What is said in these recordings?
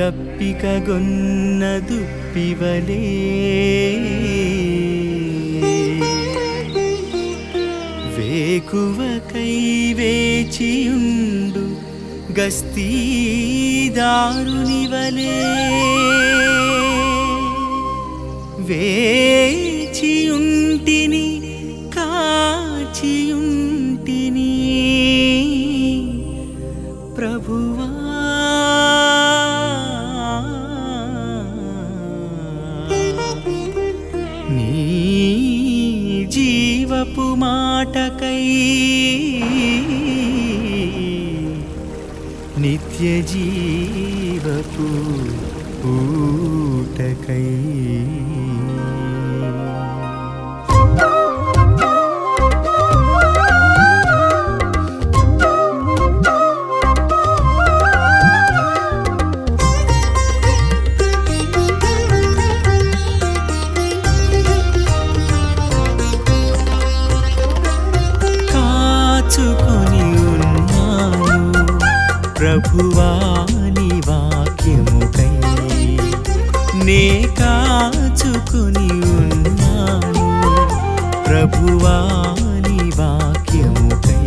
దప్పికగొన్న దుప్పివలే వేకువకై వేచియుండు గస్తీదారునివలే వేచియుంటిని కాచియుంటిని ప్రభువా నీ జీవపు మాటకై నిత్య జీవపు ఊటకై కాచుకొని ఉన్నాను ప్రభువాని వాక్యముకై నే కాచుకొని ఉన్నాను ప్రభువాని వాక్యముకై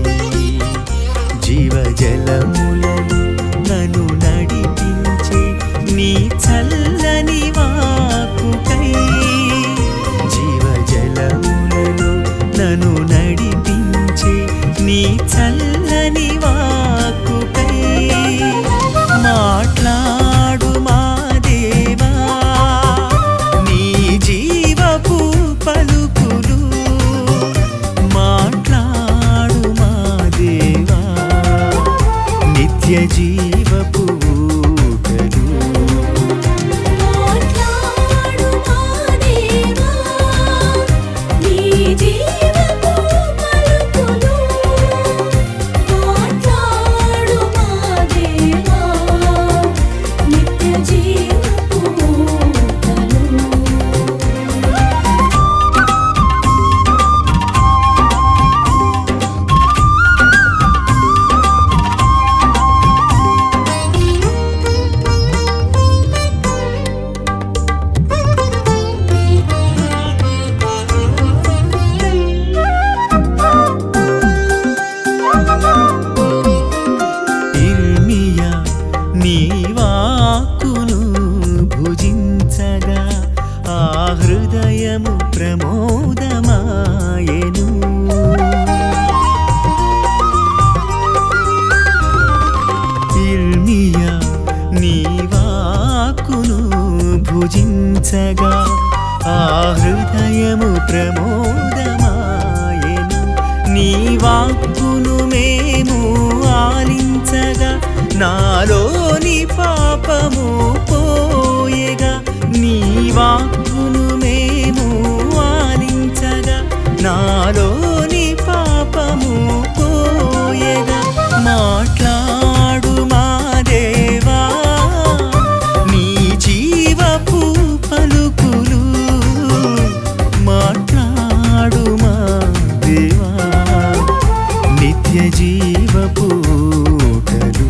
జీవజలములను నన్ను నడిపించే నీ చల్లని వాకుకై జీవజలములను నన్ను నడిపించే నీ చల్లని వాకుకై మాట్లాడు మా దేవా నీ జీవపు పలుకులు మాట్లాడు మా దేవా నిత్య జీవపు ఊటలు మాట్లాడు మా దేవా నీ జీవపు పలుకులు మాట్లాడు మా దేవా నిత్య జీవపు ఊటలు ఇర్మియా నీ వాక్కును భుజించగా ఆ హృదయము ప్రమోదమాయెను ఇర్మియా నీ వాక్కును భుజించగా ఆ హృదయము ప్రమోదమాయెను నీ వాక్కును మేము ఆలించగా నాలోని పాపము పోయగా నీ వాక్కును మేము ఆలించగా నాలోని పాపము పోయగా మాట్లాడు మా దేవా నీ జీవపు పలుకులు మాట్లాడు మా దేవా నిత్య జీవపు ఊటలు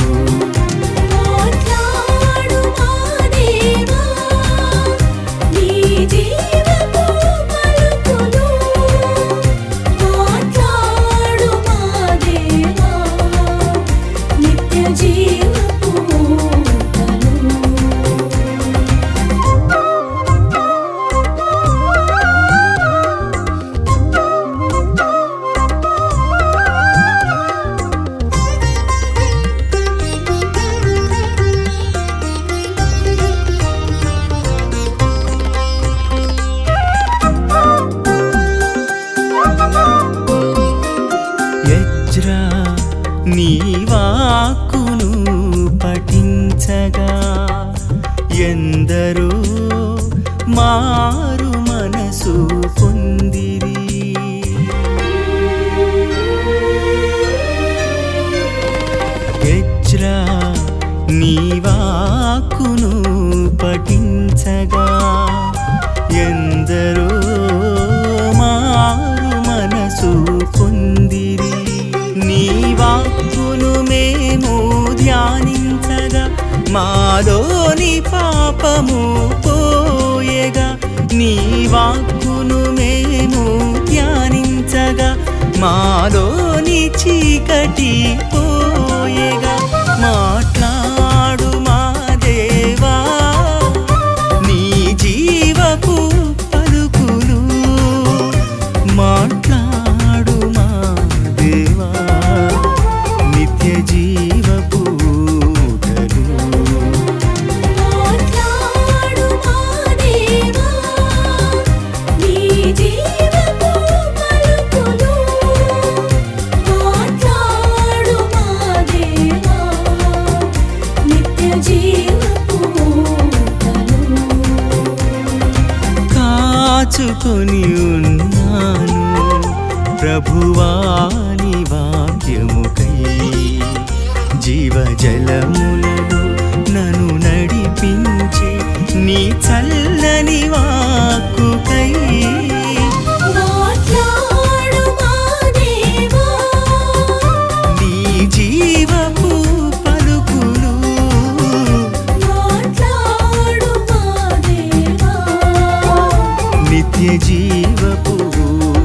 మాట్లాడు మా దేవా నీ జీవపు పలుకులు మాట్లాడు మా దేవా నిత్య జీవపు ఊటలు యజ్రా నీ వాక్కును పఠించగా ఎందరో మారు మనసు పొందిరి యజ్రా నీ వాక్కును పఠించగా ఎందరో మారు మనసు పొందిరి నీ వాక్కును మేము ధ్యానించగా మాలోని పాపము పోయేగా నీ వాక్కును మేము ధ్యానించగా మాలోని చీకటి పోయేగా మాట్లాడు మా దేవా నీ జీవపు పలుకులు మాట్లాడు మా దేవా నిత్య జీవపు ఊటలు మాట్లాడు మా దేవా నీ జీవపు పలుకులు మాట్లాడు మా దేవా నిత్య జీవపు ఊటలు కాచుకొని ఉన్నాను ప్రభువాని వాక్యముకై జీవజలములలో నన్ను నడిపించి నీ చల్లని వాక్కుకై మాట్లాడు మా దేవా నీ జీవపు పలుకులు మాట్లాడు మా దేవా నిత్య జీవపు